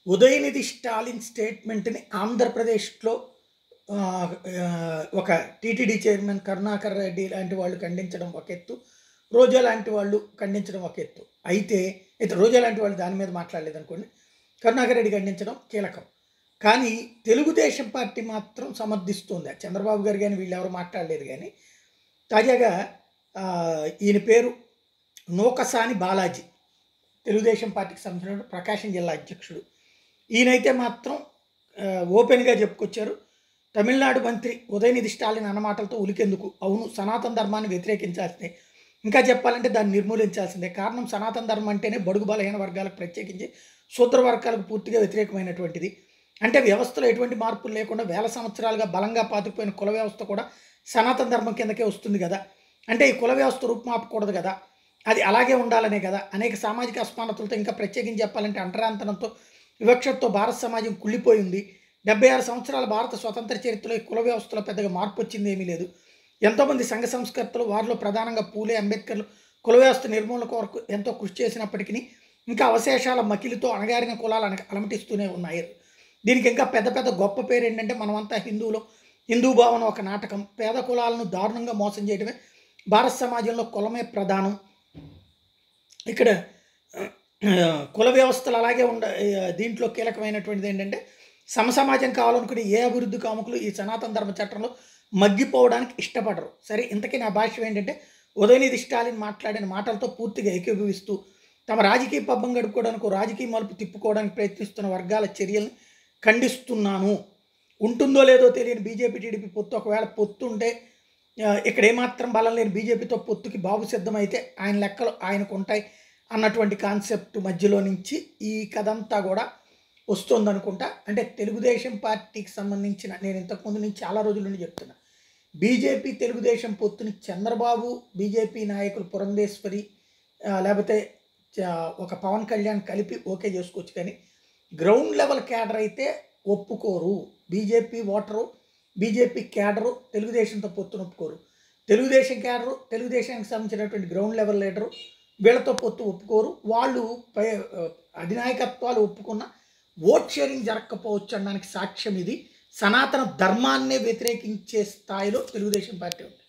ఉదయనిధి స్టాలిన్ స్టేట్మెంట్ని ఆంధ్రప్రదేశ్లో ఆ, ఆ, ఒక టీటీడీ చైర్మన్ కరుణాకర్ రెడ్డి లాంటి వాళ్ళు ఖండించడం ఒక ఎత్తు రోజా లాంటి వాళ్ళు ఖండించడం ఒక ఎత్తు అయితే అయితే రోజా లాంటి వాళ్ళు దాని మీద మాట్లాడలేదు అనుకోండి కరుణాకర్ రెడ్డి ఖండించడం కీలకం కానీ తెలుగుదేశం పార్టీ మాత్రం సమర్థిస్తుంది ఆ చంద్రబాబు గారు కానీ వీళ్ళు ఎవరు మాట్లాడలేదు కానీ తాజాగా ఆ, ఈయన పేరు నూకసాని బాలాజీ తెలుగుదేశం పార్టీకి సంబంధించిన ప్రకాశం జిల్లా అధ్యక్షుడు ఈయనైతే మాత్రం ఆ, ఓపెన్గా చెప్పుకొచ్చారు తమిళనాడు మంత్రి ఉదయనిధి స్టాలిన్ అన్నమాటలతో ఉలికెందుకు అవును సనాతన ధర్మాన్ని వ్యతిరేకించాల్సిందే ఇంకా చెప్పాలంటే దాన్ని నిర్మూలించాల్సిందే కారణం సనాతన ధర్మం అంటేనే బడుగు బలహీన వర్గాలకు ప్రత్యేకించి శూద్ర వర్గాలకు పూర్తిగా వ్యతిరేకమైనటువంటిది అంటే వ్యవస్థలో ఎటువంటి మార్పులు లేకుండా వేల సంవత్సరాలుగా బలంగా పాతుకుపోయిన కుల వ్యవస్థ కూడా సనాతన ధర్మం కిందకే వస్తుంది కదా అంటే ఈ కుల వ్యవస్థ రూపుమాపకూడదు కదా అది అలాగే ఉండాలనే కదా అనేక సామాజిక అసమానతలతో ఇంకా ప్రత్యేకించి చెప్పాలంటే అంటరాంతరంతో వివక్షతో భారత సమాజం కుళ్ళిపోయింది డెబ్బై ఆరు సంవత్సరాల భారత స్వతంత్ర చరిత్రలో ఈ కుల వ్యవస్థలో పెద్దగా మార్పు వచ్చింది ఏమీ లేదు ఎంతోమంది సంఘ సంస్కర్తలు వారిలో ప్రధానంగా పూలే అంబేద్కర్లు కుల వ్యవస్థ నిర్మూలన కొరకు ఎంతో కృషి చేసినప్పటికీ ఇంకా అవశేషాల మకిలితో అణగారిన కులాలు అణ అలమటిస్తూనే ఉన్నాయి దీనికి ఇంకా పెద్ద పెద్ద గొప్ప పేరు ఏంటంటే మనమంతా హిందువులు హిందూ భావన ఒక నాటకం పేద కులాలను దారుణంగా మోసం చేయడమే భారత సమాజంలో కులమే ప్రధానం ఇక్కడ ఆ, కుల వ్యవస్థలు అలాగే ఉండ ఆ, దీంట్లో కీలకమైనటువంటిది ఏంటంటే సమసమాజం కావాలనుకునే ఏ అభివృద్ధి కాముకులు ఈ సనాతన ధర్మ చట్టంలో మగ్గిపోవడానికి ఇష్టపడరు సరే ఇంతకీ నా భాష్యం ఏంటంటే ఉదయనిధి స్టాలిన్ మాట్లాడిన మాటలతో పూర్తిగా ఏకీభవిస్తూ తమ రాజకీయ పబ్బం గడుపుకోవడానికి ఓ రాజకీయ మలుపు తిప్పుకోవడానికి ప్రయత్నిస్తున్న వర్గాల చర్యల్ని ఖండిస్తున్నాను ఉంటుందో లేదో తెలియని బీజేపీ టీడీపీ పొత్తు ఒకవేళ పొత్తు ఉంటే ఆ, ఇక్కడ ఏమాత్రం బలం లేని బీజేపీతో పొత్తుకి బాబు సిద్ధమైతే ఆయన లెక్కలు ఆయనకు ఉంటాయి అన్నటువంటి కాన్సెప్ట్ మధ్యలో నుంచి ఈ కథంతా కూడా వస్తుంది అనుకుంటా అంటే తెలుగుదేశం పార్టీకి సంబంధించిన నేను ఇంతకుముందు నుంచి చాలా రోజుల నుండి చెప్తున్నా బీజేపీ తెలుగుదేశం పొత్తుని చంద్రబాబు బీజేపీ నాయకులు పురంధేశ్వరి ఆ, లేకపోతే చ- ఒక పవన్ కళ్యాణ్ కలిపి ఓకే చేసుకోవచ్చు కానీ గ్రౌండ్ లెవెల్ క్యాడర్ అయితే ఒప్పుకోరు బీజేపీ ఓటరు బీజేపీ క్యాడరు తెలుగుదేశంతో పొత్తును ఒప్పుకోరు తెలుగుదేశం క్యాడరు తెలుగుదేశానికి సంబంధించినటువంటి గ్రౌండ్ లెవెల్ లీడరు వీళ్ళతో పొత్తు ఒప్పుకోరు వాళ్ళు పై అధినాయకత్వాలు ఒప్పుకున్న ఓట్ షేరింగ్ జరగకపోవచ్చు అనడానికి సాక్ష్యం ఇది సనాతన ధర్మాన్నే వ్యతిరేకించే స్థాయిలో తెలుగుదేశం పార్టీ ఉంది